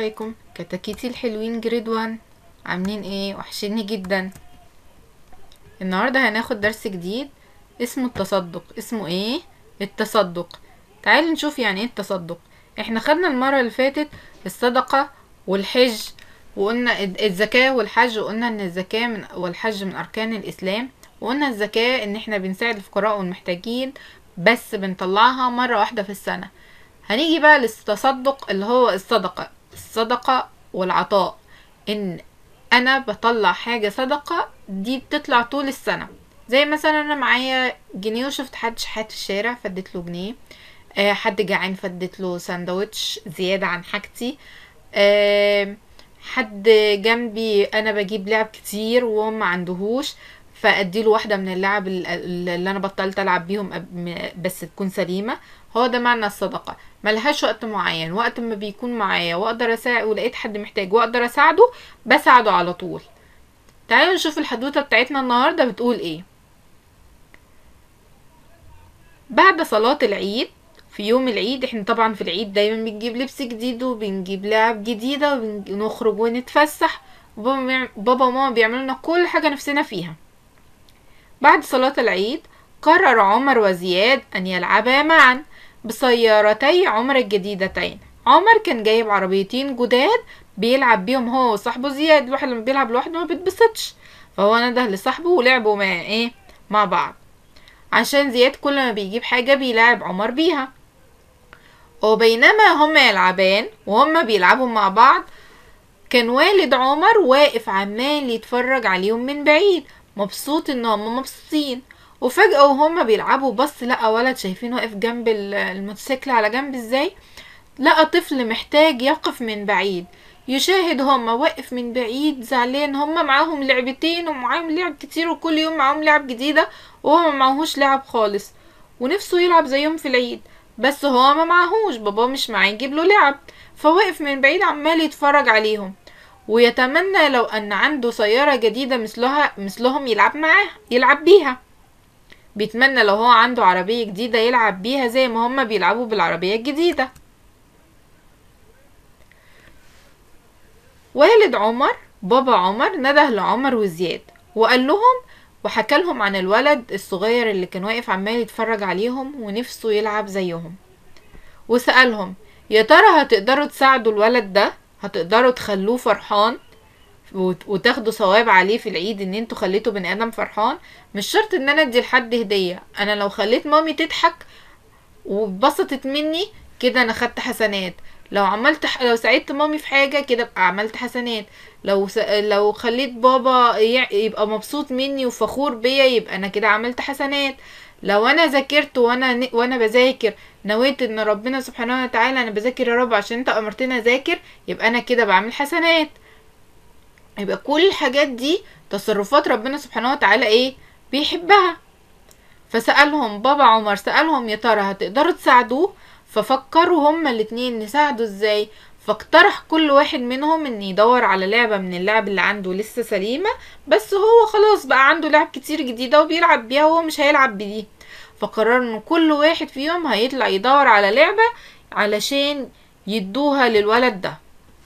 عليكم كتاكيتي الحلوين جريد وان عاملين ايه وحشيني جدا النهارده هناخد درس جديد اسمه التصدق اسمه ايه التصدق تعالوا نشوف يعني ايه التصدق احنا خدنا المره اللي فاتت الصدقه والحج وقلنا الزكاه والحج وقلنا ان الزكاه من والحج من اركان الاسلام وقلنا الزكاه ان احنا بنساعد الفقراء والمحتاجين بس بنطلعها مره واحده في السنه هنيجي بقى للتصدق اللي هو الصدقة الصدقة والعطاء ان انا بطلع حاجة صدقة دي بتطلع طول السنة زي مثلا انا معايا جنيه وشفت حد شحات في الشارع فديت له جنيه آه حد جعان فديت له ساندوتش زيادة عن حاجتي آه حد جنبي انا بجيب لعب كتير وهو ما عندهوش فاديله واحده من اللعب اللي انا بطلت العب بيهم بس تكون سليمه هو ده معنى الصدقه ملهاش وقت معين وقت ما بيكون معايا واقدر اساعد ولقيت حد محتاج واقدر اساعده بساعده على طول تعالوا نشوف الحدوته بتاعتنا النهارده بتقول ايه بعد صلاه العيد في يوم العيد احنا طبعا في العيد دايما بنجيب لبس جديد وبنجيب لعب جديده وبنخرج ونتفسح وبابا وماما بيعملوا لنا كل حاجه نفسنا فيها بعد صلاة العيد قرر عمر وزياد أن يلعبا معا بسيارتي عمر الجديدتين عمر كان جايب عربيتين جداد بيلعب بيهم هو وصاحبه زياد الواحد لما بيلعب لوحده ما بيتبسطش فهو نده لصاحبه ولعبوا مع ايه مع بعض عشان زياد كل ما بيجيب حاجة بيلعب عمر بيها وبينما هما يلعبان وهما بيلعبوا مع بعض كان والد عمر واقف عمال يتفرج عليهم من بعيد مبسوط ان هم مبسوطين وفجأة وهما بيلعبوا بص لقى ولد شايفين واقف جنب الموتوسيكل على جنب ازاي لقى طفل محتاج يقف من بعيد يشاهد هما واقف من بعيد زعلان هما معاهم لعبتين ومعاهم لعب كتير وكل يوم معاهم لعب جديدة وهو معهوش لعب خالص ونفسه يلعب زيهم في العيد بس هو ما معهوش بابا مش معاه يجيب له لعب فواقف من بعيد عمال يتفرج عليهم ويتمنى لو ان عنده سيارة جديدة مثلها مثلهم يلعب معاها يلعب بيها بيتمنى لو هو عنده عربية جديدة يلعب بيها زي ما هما بيلعبوا بالعربية الجديدة والد عمر بابا عمر نده لعمر وزياد وقال لهم وحكى لهم عن الولد الصغير اللي كان واقف عمال يتفرج عليهم ونفسه يلعب زيهم وسألهم يا ترى هتقدروا تساعدوا الولد ده هتقدروا تخلوه فرحان وتاخدوا ثواب عليه في العيد ان انتوا خليتوا بني ادم فرحان مش شرط ان انا ادي لحد هديه انا لو خليت مامي تضحك واتبسطت مني كده انا خدت حسنات لو عملت ح... لو ساعدت مامي في حاجه كده ابقى عملت حسنات لو س... لو خليت بابا ي... يبقى مبسوط مني وفخور بيا يبقى انا كده عملت حسنات لو انا ذاكرت وانا ن... وانا بذاكر نويت ان ربنا سبحانه وتعالى انا بذاكر يا رب عشان انت امرتني اذاكر يبقى انا كده بعمل حسنات يبقى كل الحاجات دي تصرفات ربنا سبحانه وتعالى ايه بيحبها فسألهم بابا عمر سألهم يا ترى هتقدروا تساعدوه ففكروا هما الاتنين نساعده ازاي فاقترح كل واحد منهم ان يدور على لعبة من اللعب اللي عنده لسه سليمة بس هو خلاص بقى عنده لعب كتير جديدة وبيلعب بيها وهو مش هيلعب بدي فقرروا ان كل واحد فيهم هيطلع يدور على لعبة علشان يدوها للولد ده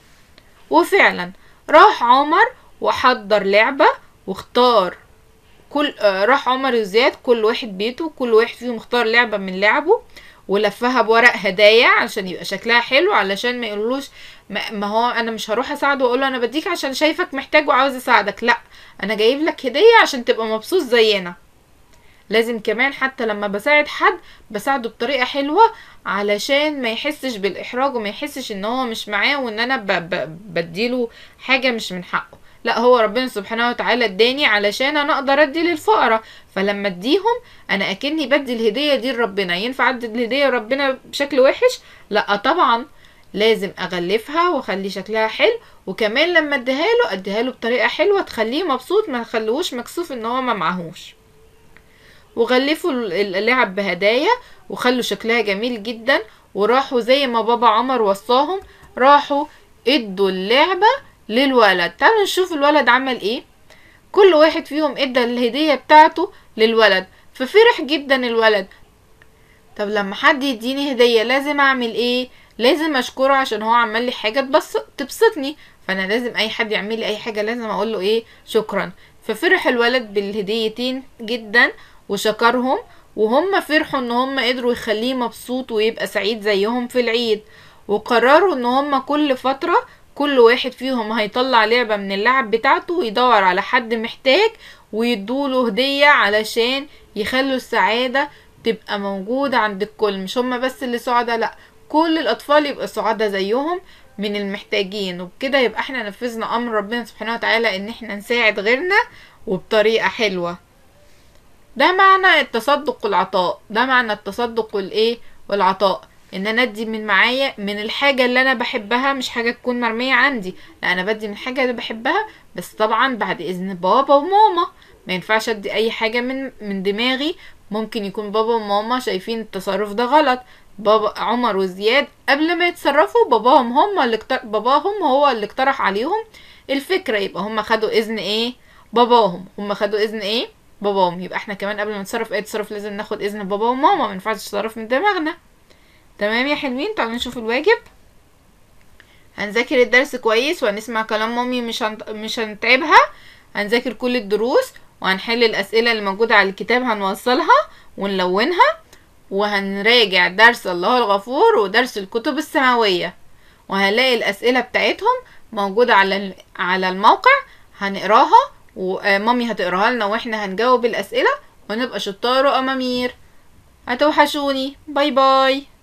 وفعلا راح عمر وحضر لعبة واختار كل آه راح عمر وزياد كل واحد بيته كل واحد فيهم اختار لعبة من لعبه ولفها بورق هدايا عشان يبقى شكلها حلو علشان ما يقولوش ما, ما هو انا مش هروح اساعده واقول له انا بديك عشان شايفك محتاج وعاوز اساعدك لا انا جايب لك هدية عشان تبقى مبسوط زينا لازم كمان حتى لما بساعد حد بساعده بطريقة حلوة علشان ما يحسش بالإحراج وما يحسش ان هو مش معاه وان انا ب ب بديله حاجة مش من حقه لا هو ربنا سبحانه وتعالى اداني علشان انا اقدر ادي للفقراء فلما اديهم انا اكني بدي الهدية دي لربنا ينفع ادي الهدية لربنا بشكل وحش لا طبعا لازم اغلفها واخلي شكلها حلو وكمان لما اديها له اديها له بطريقة حلوة تخليه مبسوط ما تخليهوش مكسوف ان هو ما معهوش وغلفوا اللعب بهدايا وخلوا شكلها جميل جدا وراحوا زي ما بابا عمر وصاهم راحوا ادوا اللعبة للولد تعالوا نشوف الولد عمل ايه كل واحد فيهم ادى الهدية بتاعته للولد ففرح جدا الولد طب لما حد يديني هدية لازم اعمل ايه لازم اشكره عشان هو عمل لي حاجه تبس تبسطني فانا لازم اي حد يعمل لي اي حاجه لازم اقول له ايه شكرا ففرح الولد بالهديتين جدا وشكرهم وهم فرحوا ان هم قدروا يخليه مبسوط ويبقى سعيد زيهم في العيد وقرروا ان هم كل فتره كل واحد فيهم هيطلع لعبة من اللعب بتاعته ويدور على حد محتاج ويدوله هدية علشان يخلوا السعادة تبقى موجودة عند الكل مش هما بس اللي سعداء لا كل الأطفال يبقى سعداء زيهم من المحتاجين وبكده يبقى احنا نفذنا أمر ربنا سبحانه وتعالى ان احنا نساعد غيرنا وبطريقة حلوة ده معنى التصدق والعطاء ده معنى التصدق والايه والعطاء ان انا ادي من معايا من الحاجه اللي انا بحبها مش حاجه تكون مرميه عندي لا انا بدي من الحاجه اللي بحبها بس طبعا بعد اذن بابا وماما ما ينفعش ادي اي حاجه من من دماغي ممكن يكون بابا وماما شايفين التصرف ده غلط بابا عمر وزياد قبل ما يتصرفوا باباهم هم اللي اقتر... باباهم هو اللي اقترح عليهم الفكره يبقى هم خدوا اذن ايه باباهم هم خدوا اذن ايه باباهم يبقى احنا كمان قبل ما نتصرف اي تصرف لازم ناخد اذن بابا وماما ما ينفعش تصرف من دماغنا تمام يا حلوين تعالوا نشوف الواجب هنذاكر الدرس كويس وهنسمع كلام مامي مش هنت... مش هنتعبها هنذاكر كل الدروس وهنحل الأسئلة اللي موجودة على الكتاب هنوصلها ونلونها وهنراجع درس الله الغفور ودرس الكتب السماوية وهنلاقي الأسئلة بتاعتهم موجودة على على الموقع هنقراها ومامي هتقراها لنا واحنا هنجاوب الأسئلة ونبقى شطار وأمامير هتوحشوني باي باي